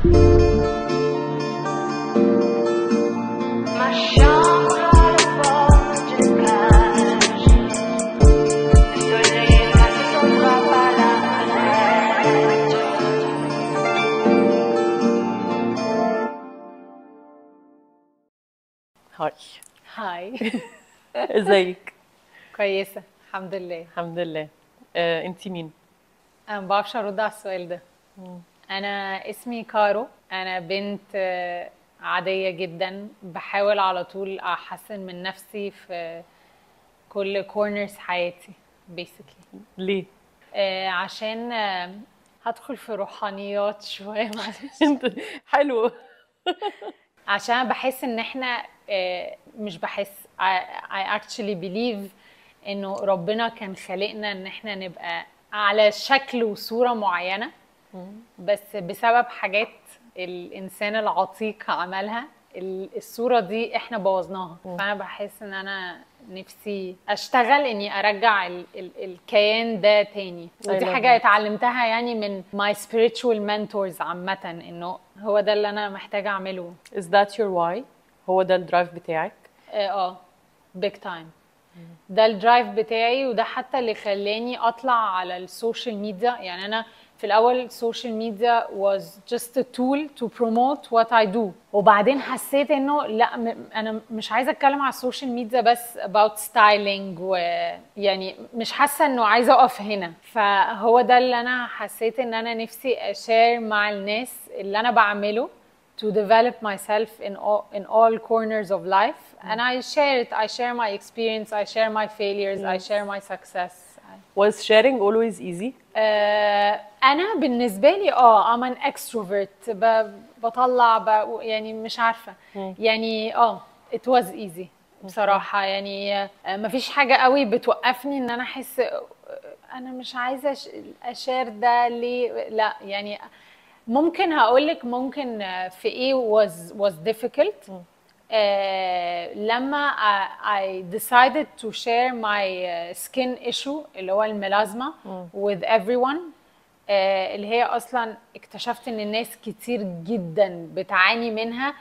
Ma chambre à la porte de cage. Le soleil passe son bras par la fenêtre. هاي هاي ازيك كويسة الحمد لله الحمد لله آه، انت مين أنا ما بعرفش أرد على السؤال ده أنا اسمي كارو أنا بنت آه، عادية جدا بحاول على طول أحسن من نفسي في كل كورنرز حياتي basically ليه آه، عشان آه، هدخل في روحانيات شوية معلش انت حلو عشان أنا بحس ان احنا آه، مش بحس I, I actually believe انه ربنا كان خلقنا ان احنا نبقى على شكل وصورة معينة بس بسبب حاجات الانسان العتيق عملها ال- الصورة دي احنا بوظناها فانا بحس ان انا نفسي اشتغل اني ارجع ال ال الكيان ده تاني ودي love حاجة that. اتعلمتها يعني من my spiritual mentors عامة انه هو ده اللي انا محتاجة اعمله is that your why هو ده الدرايف بتاعك اه اه بيج تايم ده الدرايف بتاعي وده حتى اللي خلاني اطلع على السوشيال ميديا يعني انا في الاول السوشيال ميديا was just a tool to promote what I do وبعدين حسيت انه لا م- انا مش عايزه اتكلم على السوشيال ميديا بس about styling ويعني مش حاسه انه عايزه اقف هنا فهو ده اللي انا حسيت ان انا نفسي اشير مع الناس اللي انا بعمله to develop myself in all in all corners of life and I share it I share my experience I share my failures I share my success was sharing always easy آه، انا بالنسبه لي اه I'm an extrovert ب- بطلع ب... يعني مش عارفه يعني اه it was easy بصراحه يعني آه، مفيش حاجه قوي بتوقفني ان انا احس آه، انا مش عايزه أش- اشير ده ليه لا يعني ممكن هقول لك ممكن آه، في ايه was was difficult آه، لما I, I decided to share my uh, skin issue اللي هو الميلازما with everyone آه، اللي هي اصلا اكتشفت ان الناس كتير جدا بتعاني منها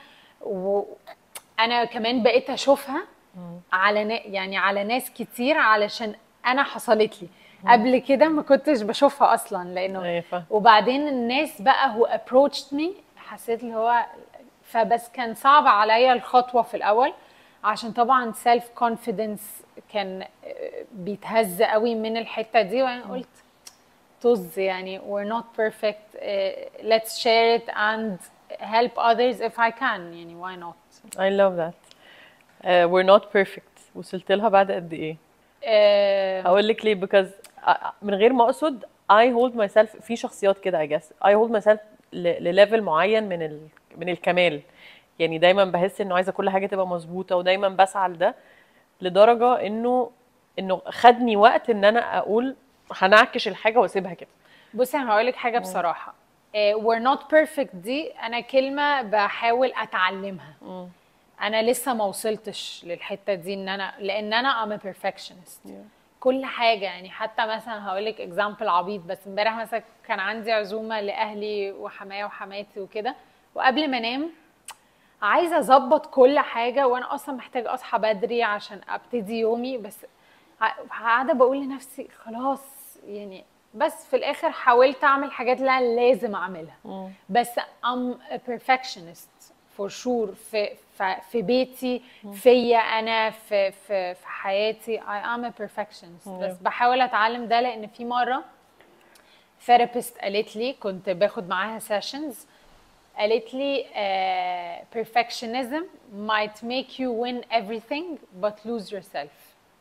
وانا كمان بقيت اشوفها على نا- يعني على ناس كتير علشان انا حصلت لي قبل كده ما كنتش بشوفها اصلا لانه أيوة فاهمة. وبعدين الناس بقى who approached me حسيت اللي هو فبس كان صعب عليا الخطوة في الأول عشان طبعا سيلف كونفيدنس كان آه، بيتهز قوي من الحتة دي وأنا قلت طز يعني we're not perfect uh, let's share it and help others if I can يعني why not I love that uh, we're not perfect وصلت لها بعد قد ايه آه، هقول لك ليه because uh, من غير ما اقصد I hold myself في شخصيات كده I guess I hold myself ل- لليفل معين من ال... من الكمال يعني دايما بحس انه عايزه كل حاجه تبقى مظبوطه ودايما بسعى لده لدرجه انه انه خدني وقت ان انا اقول هنعكش الحاجه واسيبها كده بصي انا هقول لك حاجه بصراحه آه، we're not perfect دي انا كلمه بحاول اتعلمها انا لسه ما وصلتش للحته دي ان انا لان انا I'm a perfectionist كل حاجه يعني حتى مثلا هقول لك اكزامبل عبيط بس امبارح مثلا كان عندي عزومه لاهلي وحمايا وحماتي وكده وقبل ما انام عايزه اظبط كل حاجه وانا اصلا محتاجه اصحى بدري عشان ابتدي يومي بس ع- قاعده بقول لنفسي خلاص يعني بس في الاخر حاولت اعمل حاجات اللي انا لازم اعملها بس I'm a perfectionist for sure في في, في بيتي فيا انا في في في حياتي I am a perfectionist بس بحاول اتعلم ده لان في مره ثيرابيست قالت لي كنت باخد معاها سيشنز قالت لي uh, perfectionism might make you win everything but lose yourself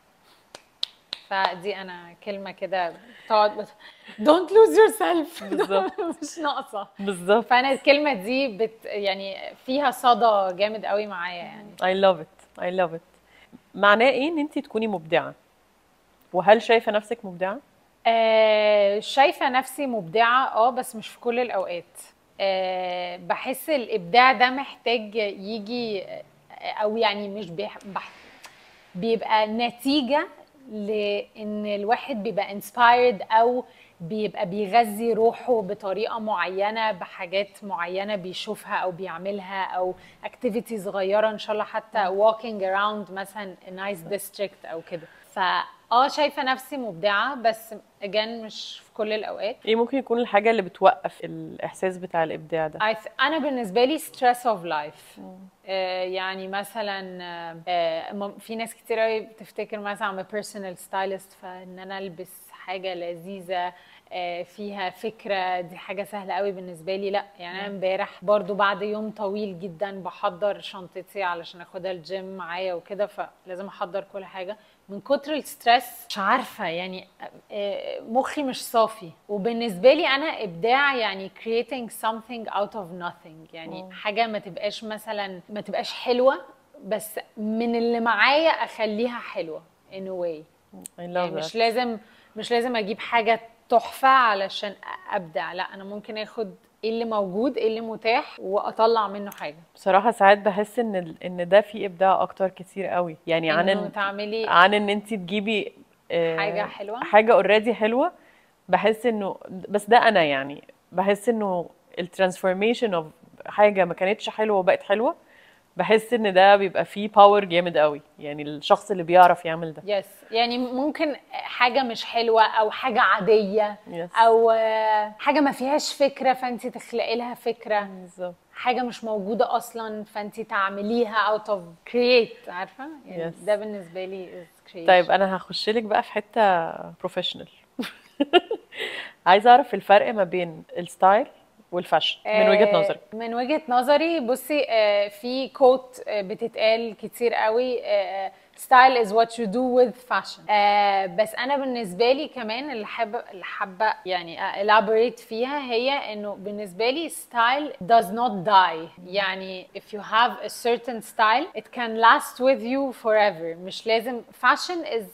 فدي انا كلمه كده تقعد بت... don't lose yourself بالظبط. مش ناقصه بالظبط فانا الكلمه دي بت يعني فيها صدى جامد قوي معايا يعني I love it I love it معناه ايه ان انت تكوني مبدعه وهل شايفه نفسك مبدعه آه شايفه نفسي مبدعه اه بس مش في كل الاوقات آه بحس الابداع ده محتاج يجي آه، او يعني مش بيح... بح... بيبقى نتيجه لان الواحد بيبقى inspired او بيبقى بيغذي روحه بطريقه معينه بحاجات معينه بيشوفها او بيعملها او اكتيفيتي صغيره ان شاء الله حتى walking around مثلا a nice district او كده فا اه شايفه نفسي مبدعه بس again مش في كل الاوقات ايه ممكن يكون الحاجة اللي بتوقف الإحساس بتاع الإبداع ده I th- انا بالنسبه لي stress of life آه يعني مثلا آه، آه م- في ناس كتير قوي بتفتكر مثلا I'm a personal stylist فان انا البس حاجه لذيذه آه فيها فكره دي حاجه سهله قوي بالنسبه لي لا يعني انا امبارح برضو بعد يوم طويل جدا بحضر شنطتي علشان اخدها الجيم معايا وكده فلازم احضر كل حاجه من كتر الستريس مش عارفه يعني آه، مخي مش صافي وبالنسبه لي انا ابداع يعني creating something out of nothing يعني حاجه ما تبقاش مثلا ما تبقاش حلوه بس من اللي معايا اخليها حلوه in a way I love يعني that. مش لازم مش لازم اجيب حاجه تحفه علشان أ- ابدع لا انا ممكن اخد ايه اللي موجود ايه اللي متاح واطلع منه حاجه بصراحة ساعات بحس ان ال- ان ده فيه ابداع اكتر كتير قوي يعني عن انه ان تعملي عن ان انت تجيبي آه، حاجة حلوة؟ حاجة اوريدي حلوة بحس انه بس ده انا يعني بحس انه الترانسفورميشن اوف حاجة ما كانتش حلوة وبقت حلوة بحس ان ده بيبقى فيه باور جامد قوي يعني الشخص اللي بيعرف يعمل ده يس يعني ممكن حاجة مش حلوة أو حاجة عادية Yes. أو آه، حاجة ما فيهاش فكرة فأنت تخلقي لها فكرة بالظبط حاجة مش موجودة أصلا فأنت تعمليها out of create عارفة؟ يعني Yes. ده بالنسبة لي is creation. طيب انا هخش لك بقى في حته بروفيشنال عايزه اعرف الفرق ما بين الستايل والفاشن من وجهه آه، نظرك من وجهة نظري بصي آه، في كوت آه، بتتقال كتير قوي آه، style is what you do with fashion آه، بس انا بالنسبه لي كمان اللي حابه اللي حابه يعني elaborate فيها هي انه بالنسبه لي style does not die يعني if you have a certain style it can last with you forever مش لازم fashion is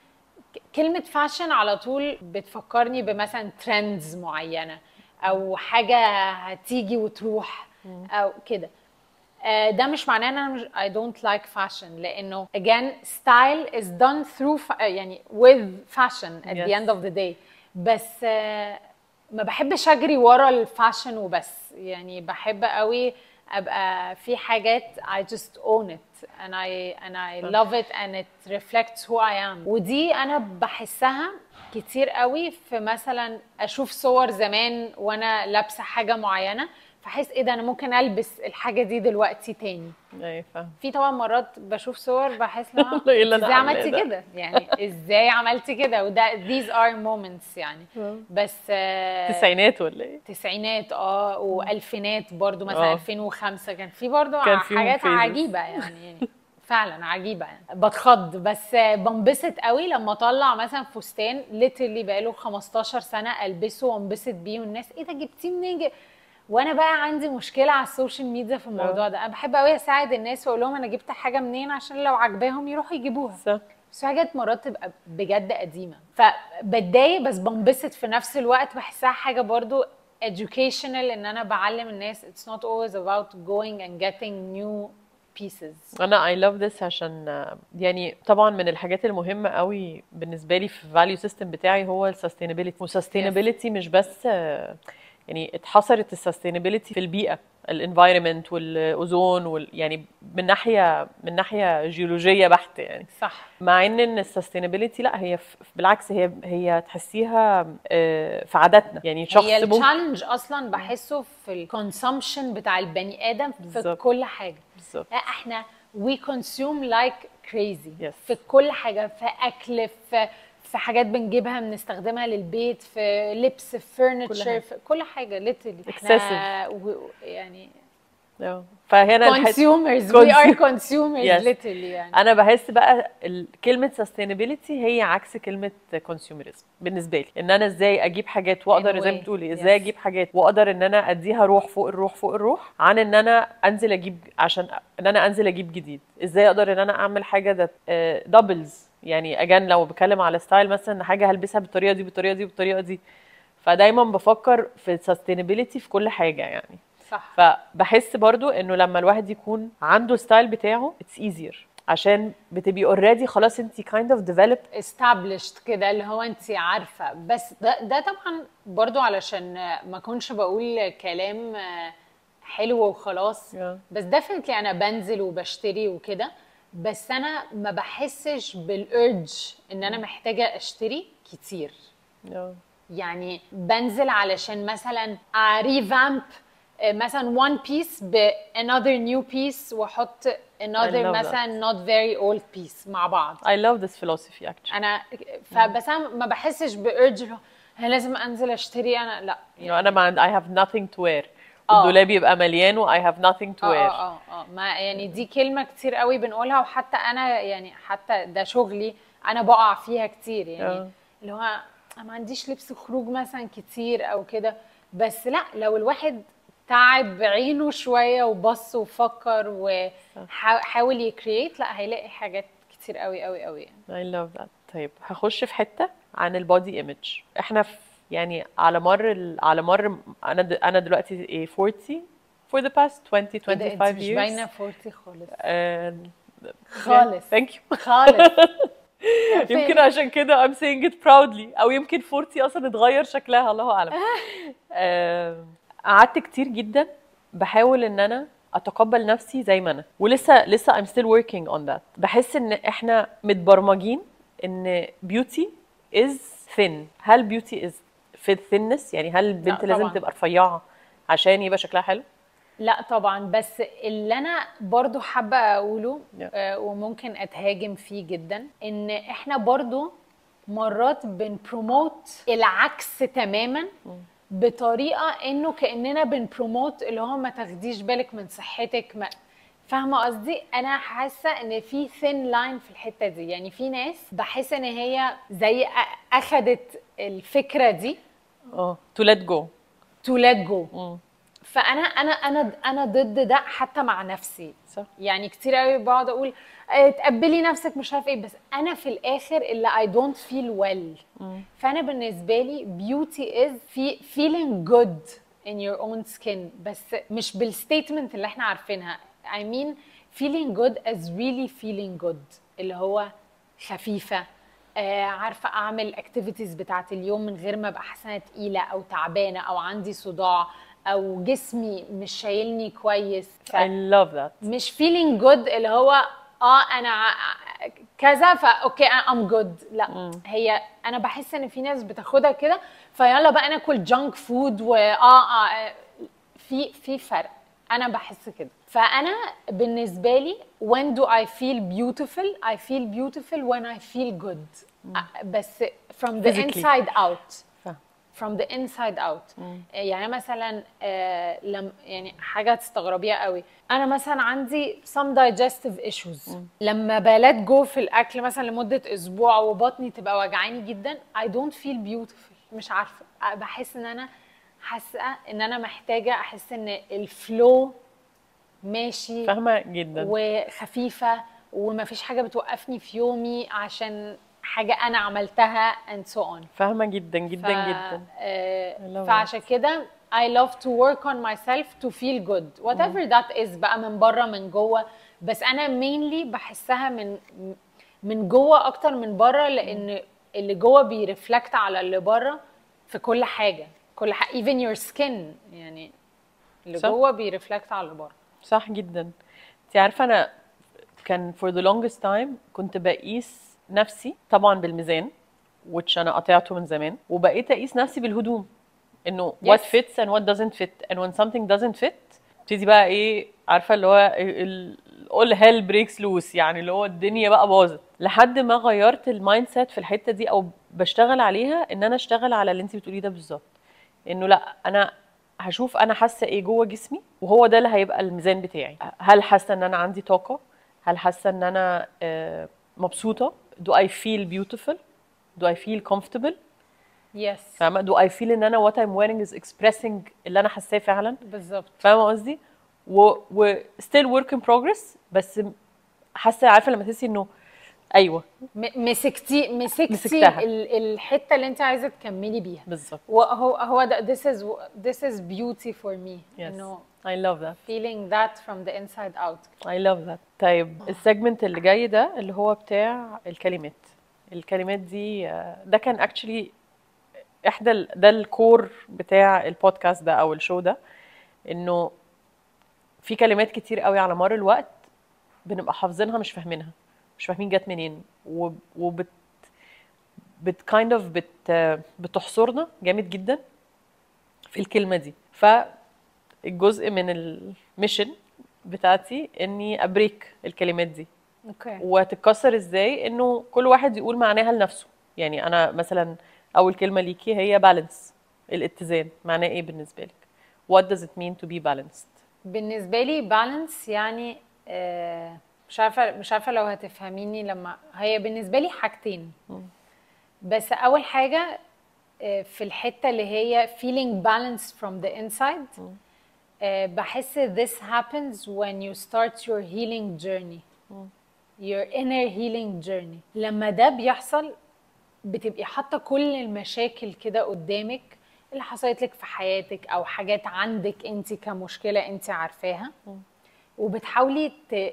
كلمة فاشن على طول بتفكرني بمثلا ترندز معينة أو حاجة هتيجي وتروح أو كده آه، ده مش معناه ان انا مش I don't like fashion لانه again style is done through fa- يعني with fashion at the Yes. end of the day بس آه، ما بحبش اجري ورا الفاشن وبس يعني بحب قوي ابقى في حاجات I just own it and I and I love it and it reflects who I am ودي انا بحسها كتير قوي في مثلا اشوف صور زمان وانا لابسه حاجه معينه فحس ايه ده انا ممكن البس الحاجه دي دلوقتي تاني ايوه فاهم في طبعا مرات بشوف صور بحس لها إيه اللي أنا ازاي عاملاه عملتي ده؟ كده يعني ازاي عملتي كده وده these are moments يعني بس آه، تسعينات ولا ايه تسعينات اه والفينات برضو مثلا آه. 2005 كان في برضو كان فيهم حاجات phases. عجيبه يعني فعلا عجيبه يعني بتخض بس بنبسط قوي لما اطلع مثلا فستان ليترلي بقاله 15 سنه البسه وانبسط بيه والناس ايه ده جبتيه منين جب- وانا بقى عندي مشكله على السوشيال ميديا في الموضوع ده انا بحب قوي اساعد الناس واقول لهم انا جبت حاجه منين عشان لو عجباهم يروحوا يجيبوها صح بس في حاجات مرات تبقى بجد قديمه فبتضايق بس بنبسط في نفس الوقت بحسها حاجه برضو educational ان انا بعلم الناس it's not always about going and getting new pieces انا I love this عشان آه، يعني طبعا من الحاجات المهمه قوي بالنسبه لي في الفاليو سيستم بتاعي هو السستينابيلتي والسستينابيلتي مش بس آه، يعني اتحصرت السستينابيلتي في البيئه الانفايرمنت والاوزون وال يعني من ناحيه من ناحيه جيولوجيه بحت يعني صح مع ان ان السستينابيلتي لا هي في- بالعكس هي هي تحسيها آه، في عاداتنا يعني شخص هي ممكن التشالنج اصلا بحسه في الكونسومشن بتاع البني ادم في بالظبط. كل حاجه بالظبط لا احنا we consume like crazy Yes. في كل حاجه في اكل في في حاجات بنجيبها بنستخدمها للبيت في لبس في كل furniture حاجة. في كل حاجه literally احنا و- يعني آه. فهنا الحت- consumers we are Consu- consumers Yes. literally يعني انا بحس بقى ال- كلمه sustainability هي عكس كلمه consumerism بالنسبه لي ان انا ازاي اجيب حاجات واقدر In a زي ما way. بتقولي ازاي Yes. اجيب حاجات واقدر ان انا اديها روح فوق الروح فوق الروح عن ان انا انزل اجيب عشان ان انا انزل اجيب جديد ازاي اقدر ان انا اعمل حاجه ده دبلز يعني اجان لو بتكلم على ستايل مثلا حاجه هلبسها بالطريقه دي بالطريقه دي بالطريقه دي فدايما بفكر في السستينابيلتي في كل حاجه يعني صح فبحس برضو انه لما الواحد يكون عنده ستايل بتاعه اتس ايزير عشان بتبقي اوريدي خلاص انت kind of developed established كده اللي هو انت عارفه بس ده ده طبعا برضو علشان ما اكونش بقول كلام حلو وخلاص Yeah. بس definitely انا بنزل وبشتري وكده بس انا ما بحسش بالurge ان انا محتاجه اشتري كتير yeah. يعني بنزل علشان مثلا ريفامب مثلا one piece ب another new piece واحط another love that. مثلا not very old piece مع بعض I love this philosophy actually انا فبس انا ما بحسش بارج اللي هو انا لازم انزل اشتري انا لا you know, انا ما عند... I have nothing to wear آه. الدولاب يبقى مليان و I have nothing to اه wear اه اه اه ما يعني دي كلمه كتير قوي بنقولها وحتى انا يعني حتى ده شغلي انا بقع فيها كتير يعني آه. اللي هو انا ما عنديش لبس خروج مثلا كتير او كده بس لا لو الواحد تعب عينه شويه وبص وفكر وحاول يكريت لا هيلاقي حاجات كتير قوي قوي قوي يعني I love that طيب هخش في حتة عن البودي ايمج احنا في يعني على مر ال... على مر انا د... انا دلوقتي ايه 40 for the past 20 إيه ده، انت 25 مش years باينه 40 خالص and خالص ثانك يو خالص يمكن عشان كده I'm saying it proudly او يمكن 40 اصلا اتغير شكلها الله اعلم آه، قعدت كتير جدا بحاول ان انا اتقبل نفسي زي ما انا ولسه لسه I'm still working on that بحس ان احنا متبرمجين ان beauty is thin هل beauty is في thinness يعني هل البنت لازم طبعاً. تبقى رفيعة عشان يبقى شكلها حلو لا طبعا بس اللي انا برضو حابه اقوله Yeah. آه، وممكن اتهاجم فيه جدا ان احنا برضو مرات بنبروموت العكس تماما بطريقه انه كاننا بنبروموت اللي هو ما تاخديش بالك من صحتك ما فاهمه قصدي انا حاسه ان في ثين لاين في الحته دي يعني في ناس بحس ان هي زي أ- اخدت الفكره دي اه to let go تو ليت جو فانا انا انا انا ضد ده حتى مع نفسي صح يعني كتير قوي بقعد اقول آه، تقبلي نفسك مش عارف ايه بس انا في الاخر اللي I don't feel well فانا بالنسبه لي beauty is في feeling good in your own skin بس مش بالستيتمنت اللي احنا عارفينها I mean feeling good as really feeling good اللي هو خفيفه آه عارفه اعمل اكتيفيتيز بتاعت اليوم من غير ما ابقى حاسه إنها تقيله او تعبانه او عندي صداع او جسمي مش شايلني كويس ف... I love that مش feeling good اللي هو اه انا ع- كذا فا اوكي ام جود لا هي انا بحس ان في ناس بتاخدها كده فيلا بقى ناكل جانك فود واه آه آه، في في فرق انا بحس كده فانا بالنسبه لي when do I feel beautiful I feel beautiful when I feel good آه، بس from the Physically. inside out فاهم. from the inside out يعني مثلا آه لم يعني حاجه تستغربيها قوي انا مثلا عندي some digestive issues لما بلات جو في الاكل مثلا لمده اسبوع وبطني تبقى وجعاني جدا I don't feel beautiful مش عارفه آه، بحس ان انا حاسه ان انا محتاجه احس ان الفلو ماشي فاهمة جدا وخفيفه ومفيش حاجه بتوقفني في يومي عشان حاجه انا عملتها and so on فاهمة جدا جدا ف- جدا آه، I love فعشان كده I love to work on myself to feel good whatever that is بقى من بره من جوه بس انا mainly بحسها من من جوه اكتر من بره لان اللي جوه بيرفلكت على اللي بره في كل حاجه كل حاجه even your skin يعني اللي صح. جوه بيرفلكت على اللي بره صح جدا انت عارفه انا كان for the longest time كنت بقيس نفسي طبعا بالميزان which انا قطعته من زمان وبقيت اقيس نفسي بالهدوم انه what Yes. fits and what doesn't fit and when something doesn't fit تبتدي بقى ايه عارفه اللي هو ال- all hell breaks loose يعني اللي هو الدنيا بقى باظت لحد ما غيرت المايند سيت في الحته دي او بشتغل عليها ان انا اشتغل على اللي انت بتقوليه ده بالظبط انه لا انا هشوف انا حاسه ايه جوه جسمي وهو ده اللي هيبقى الميزان بتاعي هل حاسه ان انا عندي طاقه هل حاسه ان انا آه، مبسوطه do I feel beautiful do I feel comfortable yes فاهمه do I feel ان انا what I'm wearing is expressing اللي انا حاساه فعلا بالظبط فاهمه قصدي و, و still work in progress بس حاسه عارفه لما تحسي انه ايوه م- مسكتي مسكتي مسكتها. ال- الحته اللي انت عايزه تكملي بيها بالظبط وهو هو ده this is this is beauty for me yes انه I love that feeling that from the inside out I love that طيب السيجمنت اللي جاي ده اللي هو بتاع الكلمات الكلمات دي آه، ده كان اكشلي احدى ال- ده الكور بتاع البودكاست ده او الشو ده انه في كلمات كتير قوي على مر الوقت بنبقى حافظينها مش فاهمينها مش فاهمين جت منين وب- وبت بت كايند اوف بت بتحصرنا جامد جدا في الكلمه دي فالجزء من الميشن بتاعتي اني ابريك الكلمات دي اوكي وتتكسر ازاي انه كل واحد يقول معناها لنفسه يعني انا مثلا اول كلمه ليكي هي بالانس الاتزان معناه ايه بالنسبه لك what does it mean to be balanced بالنسبه لي بالانس يعني آه، مش عارفه مش عارفه لو هتفهميني لما هي بالنسبه لي حاجتين بس اول حاجه آه، في الحته اللي هي feeling balance from the inside آه، بحس this happens when you start your healing journey your inner healing journey لما ده بيحصل بتبقي حاطه كل المشاكل كده قدامك اللي حصلت لك في حياتك او حاجات عندك انت كمشكله انت عارفاها وبتحاولي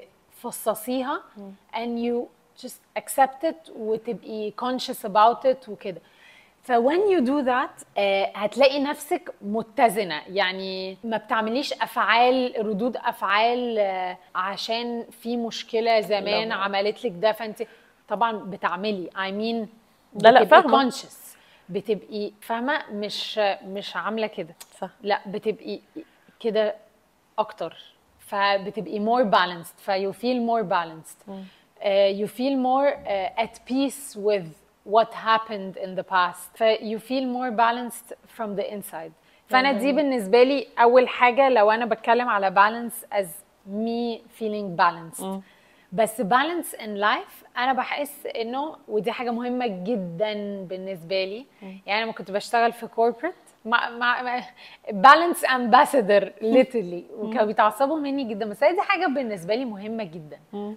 تفصصيها and you just accept it وتبقي conscious about it وكده ف when you do that آه، هتلاقي نفسك متزنة يعني ما بتعمليش أفعال ردود أفعال آه، عشان في مشكلة زمان لا. عملت لك ده فأنت طبعا بتعملي I mean لا، لا، بتبقي فاهمة. conscious بتبقي فاهمة مش مش عاملة كده صح لا بتبقي كده اكتر فبتبقي more balanced ف you feel more balanced uh, you feel more uh, at peace with what happened in the past ف you feel more balanced from the inside فانا دي بالنسبه لي اول حاجه لو انا بتكلم على balance as me feeling balanced بس بالانس ان لايف انا بحس انه ودي حاجه مهمه جدا بالنسبه لي يعني لما كنت بشتغل في كوربريت مع مع بالانس امباسادور ليترلي وكانوا بيتعصبوا مني جدا بس هي دي حاجه بالنسبه لي مهمه جدا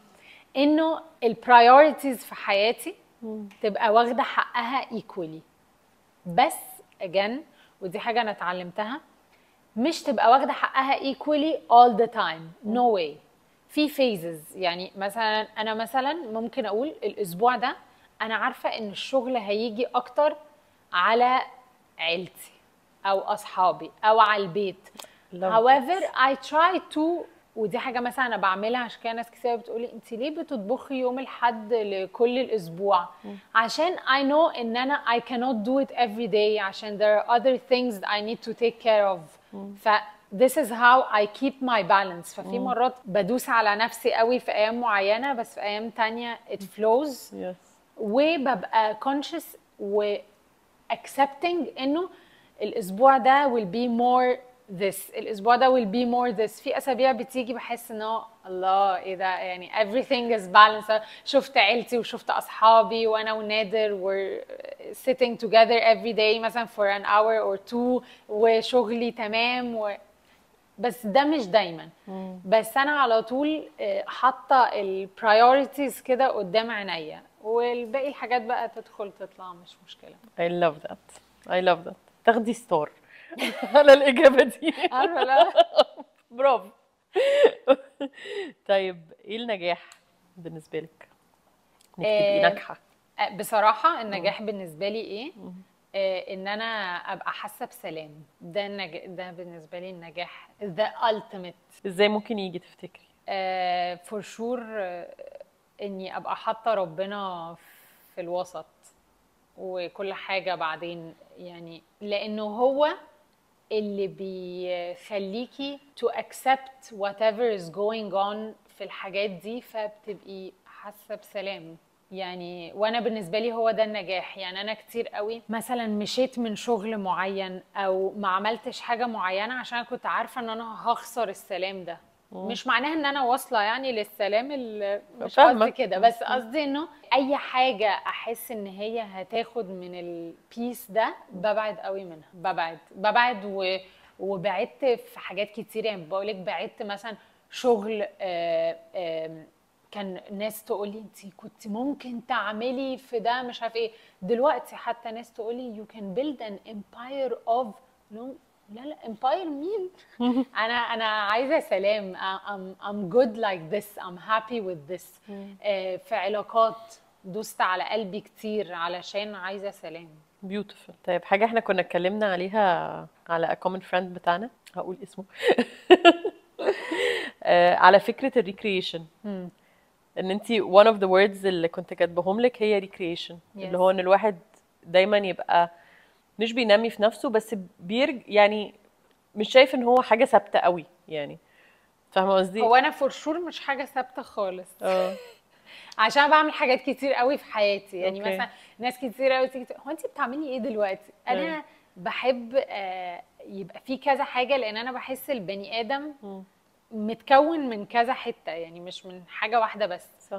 انه البرايورتيز في حياتي تبقى واخده حقها ايكولي بس again ودي حاجه انا اتعلمتها مش تبقى واخده حقها equally all the time no way في phases يعني مثلا انا مثلا ممكن اقول الاسبوع ده انا عارفه ان الشغل هيجي اكتر على عيلتي او اصحابي او على البيت Love however I try to ودي حاجه مثلا انا بعملها عشان كده ناس كتير بتقولي انت ليه بتطبخي يوم الاحد لكل الاسبوع عشان I know ان انا I cannot do it every day عشان there are other things I need to take care of ف this is how I keep my balance ففي مرات بدوس على نفسي قوي في ايام معينه بس في ايام تانية it flows yes وببقى conscious و accepting انه الاسبوع ده will be more this الاسبوع ده will be more this في اسابيع بتيجي بحس انه الله ايه ده يعني everything is balanced شفت عيلتي وشفت اصحابي وانا ونادر we're sitting together every day مثلا for an hour or two وشغلي تمام و... بس ده مش دايما بس انا على طول آه، حاطه البرايورتيز كده قدام عينيا والباقي الحاجات بقى تدخل تطلع مش مشكله I love that I love that تاخدي ستار على الإجابة دي عارفه لا برافو طيب ايه النجاح بالنسبة لك؟ انك تبقي آه، ناجحة آه، بصراحه النجاح بالنسبه لي ايه آه، ان انا ابقى حاسه بسلام ده النج... ده بالنسبه لي النجاح the ultimate ازاي ممكن يجي تفتكري؟ فور شور اني ابقى حاطه ربنا في الوسط وكل حاجه بعدين يعني لانه هو اللي بيخليكي to accept whatever is going on في الحاجات دي فبتبقي حاسه بسلام يعني وانا بالنسبه لي هو ده النجاح يعني انا كتير قوي مثلا مشيت من شغل معين او ما عملتش حاجه معينه عشان أنا كنت عارفه ان انا هخسر السلام ده مش معناها ان انا واصله يعني للسلام ال- مش فاهمة. قصدي كده بس قصدي انه اي حاجه احس ان هي هتاخد من البيس ده ببعد قوي منها ببعد ببعد و... وبعدت في حاجات كتير يعني بقولك بعدت مثلا شغل آه، آم، كان ناس تقول لي انت كنت ممكن تعملي في ده مش عارف ايه دلوقتي حتى ناس تقول لي you can build an empire of no لا لا empire مين انا انا عايزه سلام I'm, I'm good like this I'm happy with this آه، في علاقات دوست على قلبي كتير علشان عايزه سلام بيوتيفول طيب حاجة احنا كنا اتكلمنا عليها على a common friend بتاعنا هقول اسمه آه، على فكرة الريكريشن ان انت one of the words اللي كنت كاتبهم لك هي recreation اللي Yes. هو ان الواحد دايما يبقى مش بينمي في نفسه بس بيرج يعني مش شايف ان هو حاجة ثابتة قوي يعني فاهمة قصدي؟ هو انا فور شور مش حاجه ثابته خالص اه عشان بعمل حاجات كتير قوي في حياتي يعني أوكي. مثلا ناس كتير قوي تيجي تقول، هو انت بتعملي ايه دلوقتي أيوة. انا بحب آه، يبقى في كذا حاجه لان انا بحس البني ادم متكون من كذا حته يعني مش من حاجه واحده بس صح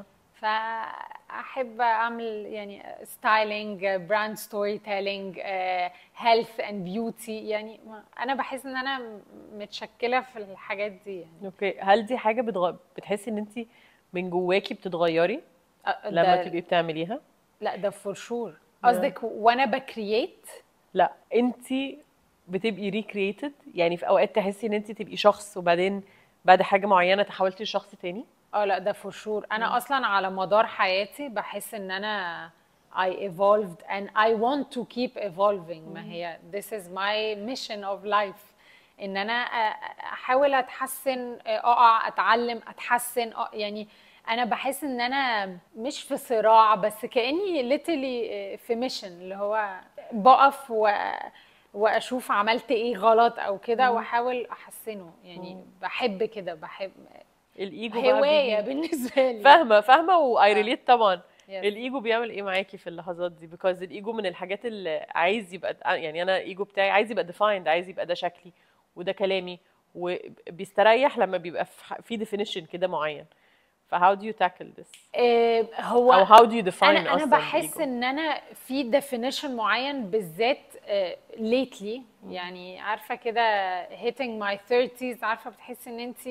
فاحب اعمل يعني ستايلينج براند ستوري تيلينج هيلث اند بيوتي يعني ما- انا بحس ان انا متشكله في الحاجات دي يعني اوكي هل دي حاجة بتغ... بتحسي ان انت من جواكي بتتغيري أه، لما ده- تبقي بتعمليها؟ لا ده فور شور قصدك وانا بكرييت لا انت بتبقي ريكريتد يعني في اوقات تحسي ان انت تبقي شخص وبعدين بعد حاجه معينه تحولتي لشخص تاني اه لا ده فور شور انا اصلا على مدار حياتي بحس ان انا I evolved and I want to keep evolving ما هي this is my mission of life ان انا أ- احاول اتحسن اقع اتعلم اتحسن أ- يعني انا بحس ان انا مش في صراع بس كاني literally في ميشن اللي هو بقف و واشوف عملت ايه غلط او كده واحاول احسنه يعني بحب كده بحب الايجو بقى هوايه بيجي- بالنسبه لي فاهمه فاهمه واي آه. ريليت طبعا Yes. الايجو بيعمل ايه معاكي في اللحظات دي بيكوز الايجو من الحاجات اللي عايز يبقى يعني انا الايجو بتاعي عايز يبقى ديفايند عايز يبقى ده شكلي وده كلامي وبيستريح لما بيبقى في ح- في definition كده معين ف how do you tackle this آه، هو او how do you define انا انا اصلا بحس الego؟ ان انا في definition معين بالذات آه، lately يعني عارفه كده hitting my 30s عارفه بتحسي ان انت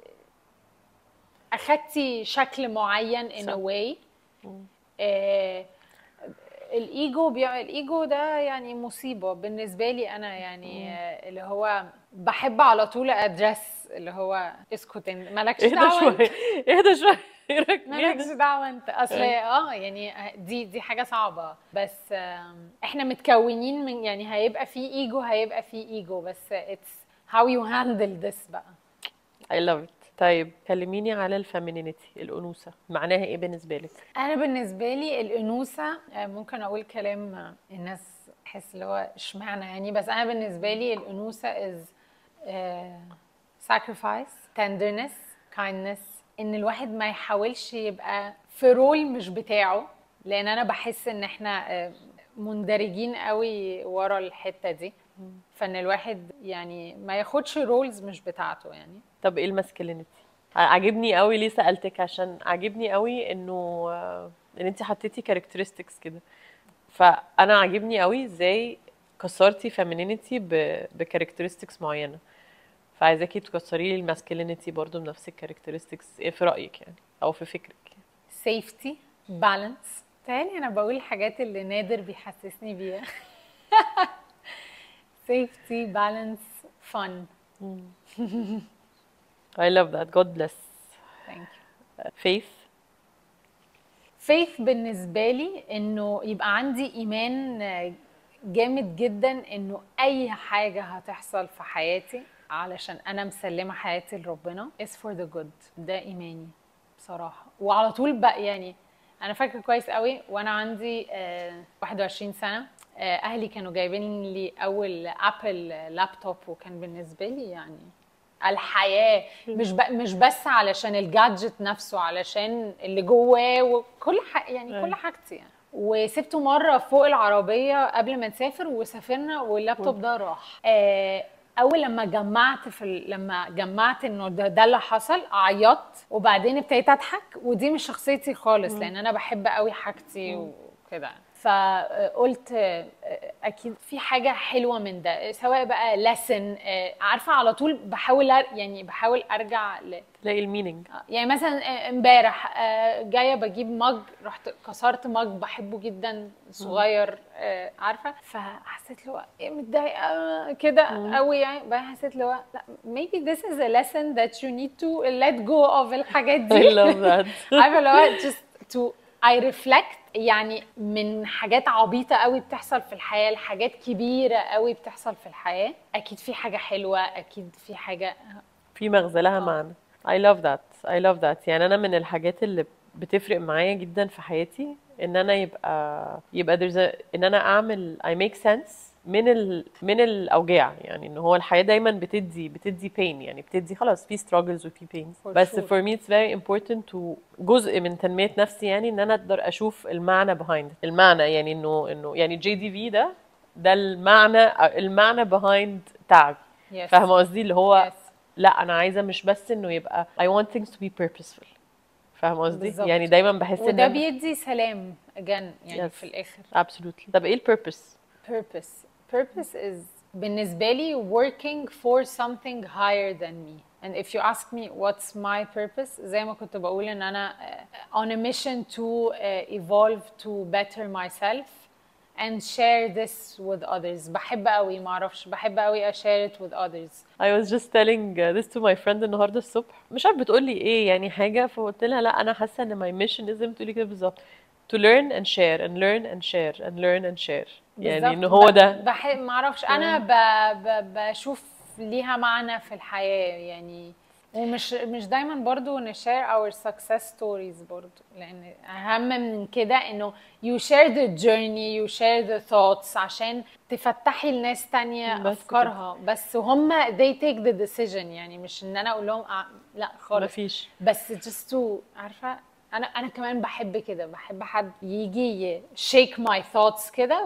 اخدتي شكل معين in صح. a way آه، الايجو بيع... الايجو ده يعني مصيبه بالنسبه لي انا يعني آه، اللي هو بحب على طول ادرس اللي هو اسكت انت مالكش اهدى دعوه انت. شويه اهدى شويه إيه رأيك مالكش نهدى؟ دعوه انت اصل أيوة. اه يعني دي دي حاجه صعبه بس آم، احنا متكونين من يعني هيبقى في ايجو هيبقى في ايجو بس اتس هاو يو هاندل ذس بقى I love it طيب كلميني على الفيمينينيتي الأنوثة معناها ايه بالنسبة لك؟ انا بالنسبه لي الانوثه آه، ممكن اقول كلام آه، الناس تحس اللي هو اشمعنى يعني بس انا بالنسبه لي الانوثه از sacrifice tenderness kindness ان الواحد ما يحاولش يبقى في رول مش بتاعه لان انا بحس ان احنا آه، مندرجين قوي ورا الحته دي فان الواحد يعني ما ياخدش رولز مش بتاعته يعني طب ايه الماسكلينيتي؟ عاجبني قوي ليه سألتك عشان عاجبني قوي انه آه، ان انت حطيتي كاركترستكس كده فانا عاجبني قوي ازاي كسرتي فيمينينيتي بكاركترستكس معينة فعايزاكي تكسري لي الماسكلينيتي برضو بنفس الكاركترستكس ايه في رأيك يعني او في فكرك safety balance تاني انا بقول الحاجات اللي نادر بيحسسني بيها safety balance fun I love that God bless thank you faith faith بالنسبة لي انه يبقى عندي ايمان جامد جدا انه اي حاجة هتحصل في حياتي علشان انا مسلمة حياتي لربنا is for the good ده ايماني بصراحة وعلى طول بقى يعني انا فاكرة كويس قوي وانا عندي آه، 21 سنة آه، اهلي كانوا جايبين لي اول ابل لابتوب وكان بالنسبة لي يعني الحياه مش ب... مش بس علشان الجادجت نفسه علشان اللي جواه وكل ح... يعني أيوة. كل حاجتي يعني وسبته مره فوق العربيه قبل ما نسافر وسافرنا واللابتوب ده راح آه اول لما جمعت في ال... لما جمعت انه ده, ده اللي حصل عيطت وبعدين ابتديت اضحك ودي مش شخصيتي خالص لان انا بحب قوي حاجتي وكده فقلت آه، اكيد في حاجه حلوه من ده سواء بقى lesson آه، عارفه على طول بحاول أر- يعني بحاول ارجع ل... تلاقي المينينج يعني مثلا آه، امبارح آه، جايه بجيب مج رحت كسرت مج بحبه جدا صغير آه، عارفه فحسيت له ايه متضايقه كده قوي يعني بعدين حسيت له لا maybe this is a lesson that you need to let go of الحاجات I دي love that عارفه اللي هو just to I reflect يعني من حاجات عبيطة قوي بتحصل في الحياة لحاجات كبيرة قوي بتحصل في الحياة أكيد في حاجة حلوة أكيد في حاجة في مغزى لها معنى I love that I love that يعني أنا من الحاجات اللي بتفرق معايا جدا في حياتي إن أنا يبقى يبقى there's a إن أنا أعمل I make sense من ال من الأوجاع يعني إن هو الحياة دايما بتدي بتدي pain يعني بتدي خلاص في struggles وفي pains For بس sure. for me it's very important to جزء من تنمية نفسي يعني إن أنا أقدر أشوف المعنى behind المعنى يعني إنه إنه يعني جي دي في ده ده المعنى المعنى behind تعب Yes. فاهمة قصدي اللي هو Yes. لا انا عايزه مش بس انه يبقى I want things to be purposeful فاهمه قصدي بالظبط. يعني دايما بحس ان وده أنا- بيدي سلام again يعني Yes. في الآخر absolutely طب ايه البيربس purpose purpose is بالنسبة لي working for something higher than me and if you ask me what's my purpose زي ما كنت بقول ان انا uh, on a mission to uh, evolve to better myself and share this with others بحب قوي معرفش بحب قوي share it with others I was just telling uh, this to my friend النهارده الصبح مش عارف بتقول لي ايه يعني حاجه فقلت لها لا انا حاسه ان my mission is زي ما بتقولي كده بالظبط to learn and share and learn and share and learn and share يعني ان بالظبط. هو ب- ده بحب معرفش انا ب... ب... بشوف ليها معنى في الحياة يعني ومش مش دايما برضو نشير our success stories برضو لان اهم من كده انه you share the journey you share the thoughts عشان تفتحي لناس تانية بس كده. افكارها بس هم they take the decision يعني مش ان انا اقول لهم آه لا خالص مفيش بس just to عارفه انا انا كمان بحب كده بحب حد يجي shake my thoughts كده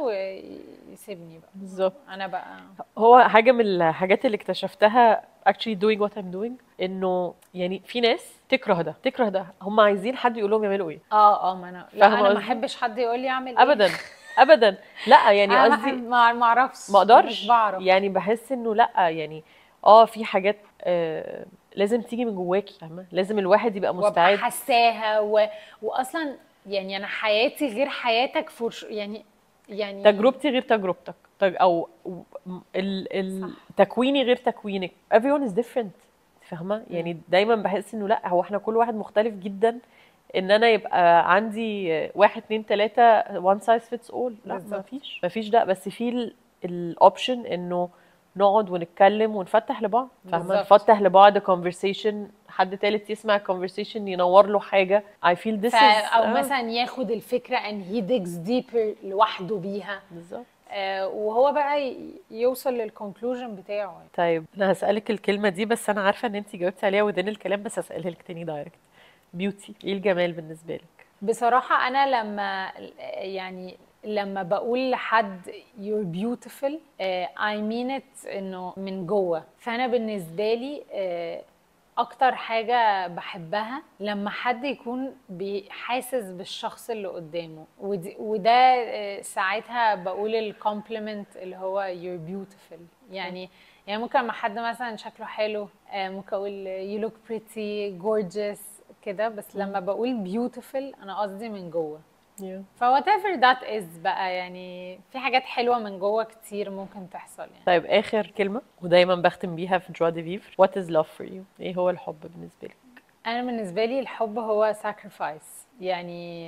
ويسيبني بقى بالظبط انا بقى هو حاجه من الحاجات اللي اكتشفتها actually doing what I'm doing انه يعني في ناس تكره ده تكره ده هم عايزين حد يقول لهم يعملوا ايه اه اه ما انا لا فاهمة انا ما قصدي؟ احبش حد يقول لي اعمل ايه ابدا ابدا لا يعني انا قصدي بحب- ما ما اعرفش ما اقدرش مش بعرف يعني بحس انه لا يعني اه في حاجات آه لازم تيجي من جواكي فاهمه لازم الواحد يبقى وابقى مستعد حساها و... واصلا يعني انا حياتي غير حياتك فور يعني يعني تجربتي غير تجربتك تج... او م- ال... ال... تكويني غير تكوينك everyone is different فاهمه يعني دايما بحس انه لا هو احنا كل واحد مختلف جدا ان انا يبقى عندي واحد اتنين تلاته one size fits all لا ما بالظبط. فيش ما فيش ده بس في الاوبشن انه نقعد ونتكلم ونفتح لبعض فاهمه بالظبط. نفتح لبعض conversation حد تالت يسمع conversation ينور له حاجه I feel this ف... is او آه، مثلا ياخد الفكره and he digs deeper لوحده بيها بالظبط آه وهو بقى ي- يوصل للكونكلوجن بتاعه يعني. طيب انا هسألك الكلمة دي بس انا عارفة ان انت جاوبتي عليها ودين الكلام بس هسألها لك تاني دايركت بيوتي ايه الجمال بالنسبة لك بصراحة أنا لما يعني لما بقول لحد you're beautiful uh, I mean it إنه من جوه فأنا بالنسبة لي uh, أكتر حاجة بحبها لما حد يكون بي- حاسس بالشخص اللي قدامه ودي وده uh, ساعتها بقول الكومبلمنت اللي هو you're beautiful يعني يعني ممكن لما حد مثلا شكله حلو uh, ممكن أقول you look pretty gorgeous كده بس لما بقول beautiful انا قصدي من جوه ف whatever that is بقى يعني في حاجات حلوه من جوه كتير ممكن تحصل يعني طيب اخر كلمة ودايما بختم بيها في جوا دي فيفر what is love for you ايه هو الحب بالنسبة لك انا بالنسبه لي الحب هو sacrifice يعني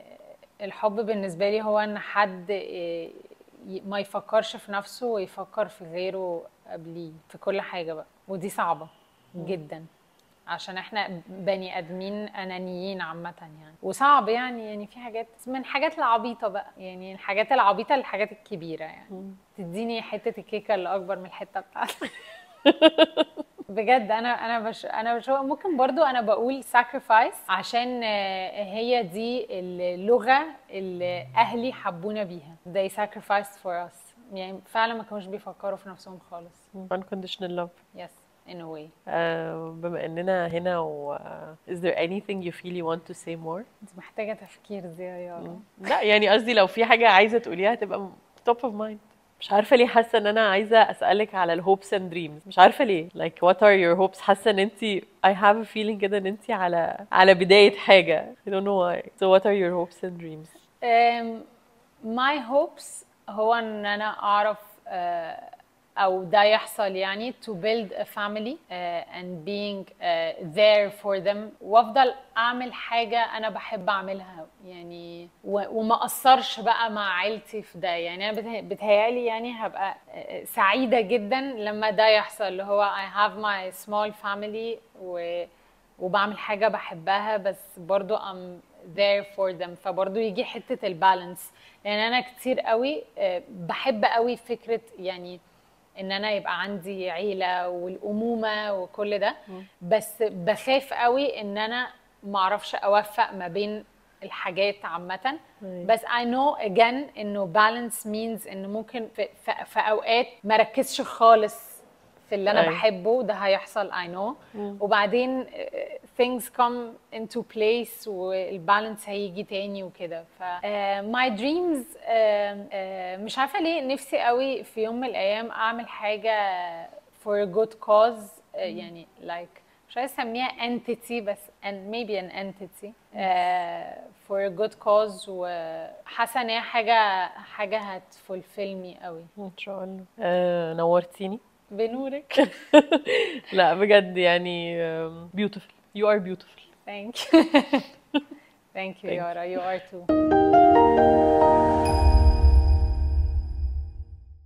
الحب بالنسبه لي هو ان حد ي- ما يفكرش في نفسه ويفكر في غيره قبليه في كل حاجه بقى ودي صعبه جدا عشان احنا بني ادمين انانيين عامه يعني وصعب يعني يعني في حاجات من الحاجات العبيطه بقى يعني الحاجات العبيطه للحاجات الكبيره يعني تديني حته الكيكه اللي اكبر من الحته بتاعتك بجد انا انا بش انا بشوف ممكن برضو انا بقول sacrifice عشان آه، هي دي اللغه اللي اهلي حبونا بيها they sacrificed for us يعني فعلا ما كانوش بيفكروا في نفسهم خالص unconditional love yes in a way آه، بما اننا هنا و is there anything you feel you want to say more انت محتاجه تفكير دي يا يارا لا يعني قصدي لو في حاجة عايزة تقوليها تبقى top of mind مش عارفة ليه حاسة ان انا عايزة اسألك على ال hopes and dreams مش عارفة ليه like what are your hopes حاسة ان انت I have a feeling كده ان انت على على بداية حاجة I don't know why so what are your hopes and dreams um, my hopes هو ان انا اعرف uh, او ده يحصل يعني to build a family uh, and being uh, there for them وافضل اعمل حاجه انا بحب اعملها يعني و- وما اقصرش بقى مع عيلتي في ده يعني انا بته- بتهيالي يعني هبقى uh, سعيده جدا لما ده يحصل اللي هو I have my small family و وبعمل حاجة بحبها بس برضو I'm there for them فبرضو يجي حتة البالانس لأن أنا كتير قوي آه، بحب قوي فكرة يعني إن أنا يبقى عندي عيلة والأمومة وكل ده بس بخاف قوي إن أنا معرفش أوفق ما بين الحاجات عامة بس I know again إنه balance means إنه ممكن في, في, في أوقات ما ركزش خالص في اللي انا أيوة. بحبه ده هيحصل I know وبعدين آه، things come into place والبالانس هيجي تاني وكده ف آه، my dreams آه، آه، مش عارفه ليه نفسي قوي في يوم من الايام اعمل حاجه for a good cause آه، يعني like مش عايزه اسميها entity بس and maybe an entity آه، for a good cause وحاسه ان هي حاجه حاجه هتفولفيل me قوي ان شاء الله آه، نورتيني بنورك لا بجد يعني um, beautiful you are beautiful Thank you. Thank you, Yara. You are too.